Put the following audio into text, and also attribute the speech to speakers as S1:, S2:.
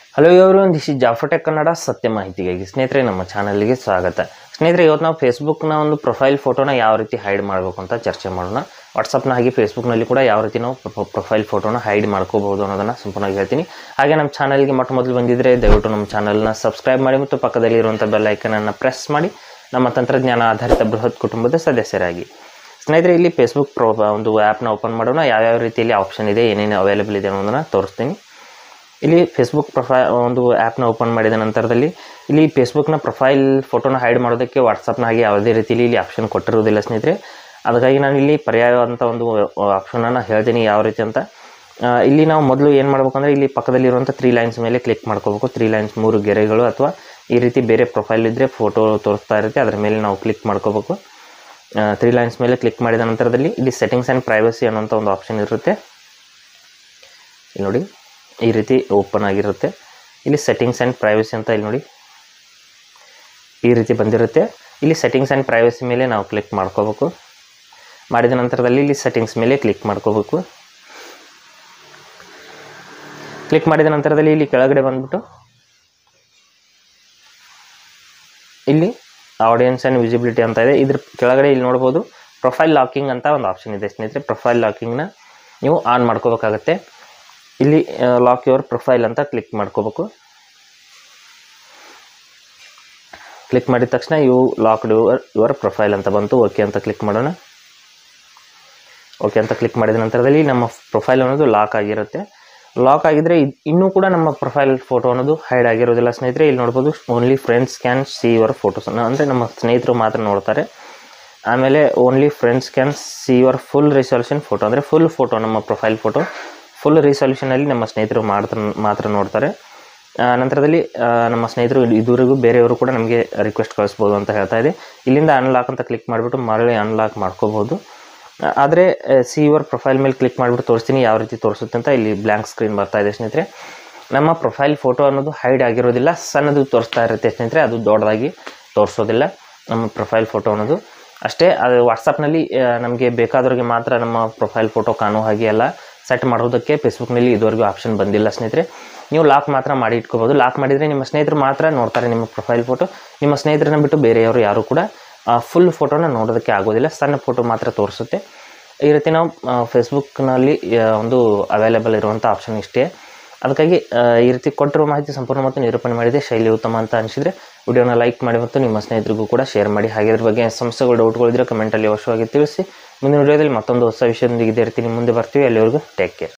S1: hello ಇವರು this is ಜಾಫಟೆಕ್ Kannada ಸತ್ಯ ಮಾಹಿತಿಗಾಗಿ ಸ್ನೇಹಿತರೆ ನಮ್ಮ ಚಾನಲ್ಗೆ ಸ್ವಾಗತ ಸ್ನೇಹಿತರೆ ಇವತ್ತು ನಾವು ಫೇಸ್ಬುಕ್ನ ಒಂದು ಪ್ರೊಫೈಲ್ ಫೋಟೋನ ಯಾವ ರೀತಿ ಹೈಡ್ ಮಾಡಬೇಕು ಅಂತ ಚರ್ಚೆ ಮಾಡೋಣ ವಾಟ್ಸಪ್ನ ಹಾಗೆ ಫೇಸ್ಬುಕ್ನಲ್ಲಿ ಕೂಡ ಯಾವ ರೀತಿ ನಾವು ಪ್ರೊಫೈಲ್ ಫೋಟೋನ ಹೈಡ್ ಮಾಡ್ಕೋಬಹುದು ಅನ್ನೋದನ್ನು ಸಂಪೂರ್ಣವಾಗಿ ಹೇಳ್ತೀನಿ ಹಾಗೆ ನಮ್ಮ ಚಾನಲ್ಗೆ ಮೊಟ್ಟ ಮೊದಲು ಬಂದಿದ್ದರೆ ದಯವಿಟ್ಟು ನಮ್ಮ ಚಾನಲ್ನ ಸಬ್ಸ್ಕ್ರೈಬ್ ಮಾಡಿ ಮತ್ತು ಪಕ್ಕದಲ್ಲಿ ಇರುವಂಥ ಬೆಲ್ ಐಕನನ್ನು ಪ್ರೆಸ್ ಮಾಡಿ ನಮ್ಮ ತಂತ್ರಜ್ಞಾನ ಆಧಾರಿತ ಬೃಹತ್ ಕುಟುಂಬದ ಸದಸ್ಯರಾಗಿ ಸ್ನೇಹಿತರೆ ಇಲ್ಲಿ ಫೇಸ್ಬುಕ್ ಪ್ರೊ ಒಂದು ಆ್ಯಪ್ನ ಓಪನ್ ಮಾಡೋಣ ಯಾವ್ಯಾವ ರೀತಿಯಲ್ಲಿ ಆಪ್ಷನ್ ಇದೆ ಏನೇನು ಅವೈಲೇಬಲ್ ಇದೆ ಅನ್ನೋದನ್ನು ತೋರಿಸ್ತೀನಿ ಇಲ್ಲಿ ಫೇಸ್ಬುಕ್ ಪ್ರೊಫೈಲ್ ಒಂದು ಆ್ಯಪ್ನ ಓಪನ್ ಮಾಡಿದ ನಂತರದಲ್ಲಿ ಇಲ್ಲಿ ಫೇಸ್ಬುಕ್ನ ಪ್ರೊಫೈಲ್ ಫೋಟೋನ ಹೈಡ್ ಮಾಡೋದಕ್ಕೆ ವಾಟ್ಸಪ್ನ ಹಾಗೆ ಯಾವುದೇ ರೀತಿಯಲ್ಲಿ ಇಲ್ಲಿ ಆಪ್ಷನ್ ಕೊಟ್ಟಿರೋದಿಲ್ಲ ಸ್ನೇಹಿತರೆ ಅದಕ್ಕಾಗಿ ನಾನು ಇಲ್ಲಿ ಪರ್ಯಾಯವಾದಂಥ ಒಂದು ಆಪ್ಷನನ್ನು ಹೇಳ್ತೀನಿ ಯಾವ ರೀತಿ ಅಂತ ಆ, ಇಲ್ಲಿ ನಾವು ಮೊದಲು ಏನು ಮಾಡ್ಬೇಕಂದ್ರೆ ಇಲ್ಲಿ ಪಕ್ಕದಲ್ಲಿರುವಂಥ ತ್ರೀ ಲೈನ್ಸ್ ಮೇಲೆ ಕ್ಲಿಕ್ ಮಾಡ್ಕೋಬೇಕು ತ್ರೀ ಲೈನ್ಸ್ ಮೂರು ಗೆರೆಗಳು ಅಥವಾ ಈ ರೀತಿ ಬೇರೆ ಪ್ರೊಫೈಲ್ ಇದ್ದರೆ ಫೋಟೋ ತೋರಿಸ್ತಾ ಇರುತ್ತೆ ಅದರ ಮೇಲೆ ನಾವು ಕ್ಲಿಕ್ ಮಾಡ್ಕೋಬೇಕು ತ್ರೀ ಲೈನ್ಸ್ ಮೇಲೆ ಕ್ಲಿಕ್ ಮಾಡಿದ ನಂತರದಲ್ಲಿ ಇಲ್ಲಿ ಸೆಟ್ಟಿಂಗ್ಸ್ ಆ್ಯಂಡ್ ಪ್ರೈವಸಿ ಅನ್ನೋಂಥ ಒಂದು ಆಪ್ಷನ್ ಇರುತ್ತೆ ಇಲ್ಲಿ ನೋಡಿ ಈ ರೀತಿ ಓಪನ್ ಆಗಿರುತ್ತೆ ಇಲ್ಲಿ ಸೆಟ್ಟಿಂಗ್ಸ್ ಆ್ಯಂಡ್ ಪ್ರೈವಸಿ ಅಂತ ಇಲ್ಲಿ ನೋಡಿ ಈ ರೀತಿ ಬಂದಿರುತ್ತೆ ಇಲ್ಲಿ ಸೆಟ್ಟಿಂಗ್ಸ್ ಆ್ಯಂಡ್ ಪ್ರೈವಸಿ ಮೇಲೆ ನಾವು ಕ್ಲಿಕ್ ಮಾಡ್ಕೋಬೇಕು ಮಾಡಿದ ನಂತರದಲ್ಲಿ ಇಲ್ಲಿ ಸೆಟ್ಟಿಂಗ್ಸ್ ಮೇಲೆ ಕ್ಲಿಕ್ ಮಾಡ್ಕೋಬೇಕು ಕ್ಲಿಕ್ ಮಾಡಿದ ನಂತರದಲ್ಲಿ ಇಲ್ಲಿ ಕೆಳಗಡೆ ಬಂದ್ಬಿಟ್ಟು ಇಲ್ಲಿ ಆಡಿಯನ್ಸ್ ಆ್ಯಂಡ್ ವಿಸಿಬಿಲಿಟಿ ಅಂತ ಇದೆ ಇದ್ರ ಕೆಳಗಡೆ ಇಲ್ಲಿ ನೋಡ್ಬೋದು ಪ್ರೊಫೈಲ್ ಲಾಕಿಂಗ್ ಅಂತ ಒಂದು ಆಪ್ಷನ್ ಇದೆ ಸ್ನೇಹಿತರೆ ಪ್ರೊಫೈಲ್ ಲಾಕಿಂಗ್ನ ನೀವು ಆನ್ ಮಾಡ್ಕೋಬೇಕಾಗತ್ತೆ ಇಲ್ಲಿ ಲಾಕ್ ಯುವರ್ ಪ್ರೊಫೈಲ್ ಅಂತ ಕ್ಲಿಕ್ ಮಾಡ್ಕೋಬೇಕು ಕ್ಲಿಕ್ ಮಾಡಿದ ತಕ್ಷಣ ಇವು ಲಾಕ್ಡ್ ಯುವರ್ ಯುವರ್ ಪ್ರೊಫೈಲ್ ಅಂತ ಬಂತು ಓಕೆ ಅಂತ ಕ್ಲಿಕ್ ಮಾಡೋಣ ಓಕೆ ಅಂತ ಕ್ಲಿಕ್ ಮಾಡಿದ ನಂತರದಲ್ಲಿ ನಮ್ಮ ಪ್ರೊಫೈಲ್ ಅನ್ನೋದು ಲಾಕ್ ಆಗಿರುತ್ತೆ ಲಾಕ್ ಆಗಿದ್ರೆ ಇದ್- ಇನ್ನೂ ಕೂಡ ನಮ್ಮ ಪ್ರೊಫೈಲ್ ಫೋಟೋ ಅನ್ನೋದು ಹೈಡ್ ಆಗಿರೋದಿಲ್ಲ ಸ್ನೇಹಿತರೆ ಇಲ್ಲಿ ನೋಡ್ಬೋದು only friends can see your photos ಅಂದರೆ ನಮ್ಮ ಸ್ನೇಹಿತರು ಮಾತ್ರ ನೋಡ್ತಾರೆ ಆಮೇಲೆ only friends can see your full resolution photo ಅಂದರೆ ಫುಲ್ ಫೋಟೋ ನಮ್ಮ ಪ್ರೊಫೈಲ್ ಫೋಟೋ ಫುಲ್ ರಿಸಲ್ಯೂಷನಲ್ಲಿ ನಮ್ಮ ಸ್ನೇಹಿತರು ಮಾತ್ರ ಮಾತ್ರ ನೋಡ್ತಾರೆ ಆ, ನಂತರದಲ್ಲಿ ಆ, ನಮ್ಮ ಸ್ನೇಹಿತರು ಇದುವರೆಗೂ ಬೇರೆಯವರು ಕೂಡ ನಮಗೆ ರಿಕ್ವೆಸ್ಟ್ ಕಳಿಸ್ಬೋದು ಅಂತ ಹೇಳ್ತಾ ಇದೆ ಇಲ್ಲಿಂದ ಅನ್ಲಾಕ್ ಅಂತ ಕ್ಲಿಕ್ ಮಾಡಿಬಿಟ್ಟು ಮರಳಿ ಅನ್ಲಾಕ್ ಮಾಡ್ಕೋಬೋದು ಆದರೆ ಸಿ ಯುವರ್ ಪ್ರೊಫೈಲ್ ಮೇಲೆ ಕ್ಲಿಕ್ ಮಾಡಿಬಿಟ್ಟು ತೋರಿಸ್ತೀನಿ ಯಾವ ರೀತಿ ತೋರಿಸುತ್ತೆ ಅಂತ ಇಲ್ಲಿ ಬ್ಲ್ಯಾಂಕ್ ಸ್ಕ್ರೀನ್ ಬರ್ತಾ ಇದೆ ಸ್ನೇಹಿತರೆ ನಮ್ಮ ಪ್ರೊಫೈಲ್ ಫೋಟೋ ಅನ್ನೋದು ಹೈಡ್ ಆಗಿರೋದಿಲ್ಲ ಸಣ್ಣದು ತೋರಿಸ್ತಾ ಇರುತ್ತೆ ಸ್ನೇಹಿತರೆ ಅದು ದೊಡ್ಡದಾಗಿ ತೋರಿಸೋದಿಲ್ಲ ನಮ್ಮ ಪ್ರೊಫೈಲ್ ಫೋಟೋ ಅನ್ನೋದು ಅಷ್ಟೇ ಅದು ವಾಟ್ಸಪ್ನಲ್ಲಿ ನಮಗೆ ಬೇಕಾದವ್ರಿಗೆ ಮಾತ್ರ ನಮ್ಮ ಪ್ರೊಫೈಲ್ ಫೋಟೋ ಕಾಣೋ ಹಾಗೆ ಎಲ್ಲ ಸೆಟ್ ಮಾಡೋದಕ್ಕೆ ಫೇಸ್ಬುಕ್ನಲ್ಲಿ ಇದುವರೆಗೂ ಆಪ್ಷನ್ ಬಂದಿಲ್ಲ ಸ್ನೇಹಿತರೆ ನೀವು ಲಾಕ್ ಮಾತ್ರ ಮಾಡಿ ಇಟ್ಕೋಬೋದು ಲಾಕ್ ಮಾಡಿದರೆ ನಿಮ್ಮ ಸ್ನೇಹಿತರು ಮಾತ್ರ ನೋಡ್ತಾರೆ ನಿಮ್ಮ ಪ್ರೊಫೈಲ್ ಫೋಟೋ ನಿಮ್ಮ ಸ್ನೇಹಿತರನ್ನ ಬಿಟ್ಟು ಬೇರೆಯವರು ಯಾರು ಕೂಡ ಫುಲ್ ಫೋಟೋನ ನೋಡೋದಕ್ಕೆ ಆಗೋದಿಲ್ಲ ಸಣ್ಣ ಫೋಟೋ ಮಾತ್ರ ತೋರಿಸುತ್ತೆ ಈ ರೀತಿ ನಾವು ಫೇಸ್ಬುಕ್ನಲ್ಲಿ ಒಂದು ಅವೈಲೇಬಲ್ ಇರುವಂಥ ಆಪ್ಷನ್ ಇಷ್ಟೇ ಅದಕ್ಕಾಗಿ ಆ, ಈ ರೀತಿ ಕೊಟ್ಟಿರೋ ಮಾಹಿತಿ ಸಂಪೂರ್ಣ ಮತ್ತು ನಿರೂಪಣೆ ಮಾಡಿದೆ ಶೈಲಿ ಉತ್ತಮ ಅಂತ ಅನಿಸಿದರೆ ವಿಡಿಯೋನ ಲೈಕ್ ಮಾಡಿ ಮತ್ತು ನಿಮ್ಮ ಸ್ನೇಹಿತರಿಗೂ ಕೂಡ ಶೇರ್ ಮಾಡಿ ಹಾಗೆ ಇದ್ರ ಬಗ್ಗೆ ಸಮಸ್ಯೆಗಳು ಡೌಟ್ಗಳಿದ್ರೆ ಕಮೆಂಟಲ್ಲಿ ಅವಶ್ಯವಾಗಿ ತಿಳಿಸಿ ಮುಂದಿನ ವಿಡಿಯೋದಲ್ಲಿ ಮತ್ತೊಂದು ಹೊಸ ವಿಷಯದೊಂದಿಗೆ ಇದೇ ಇರ್ತೀನಿ ಮುಂದೆ ಬರ್ತೀವಿ ಅಲ್ಲಿವರೆಗೂ ಟೇಕ್ ಕೇರ್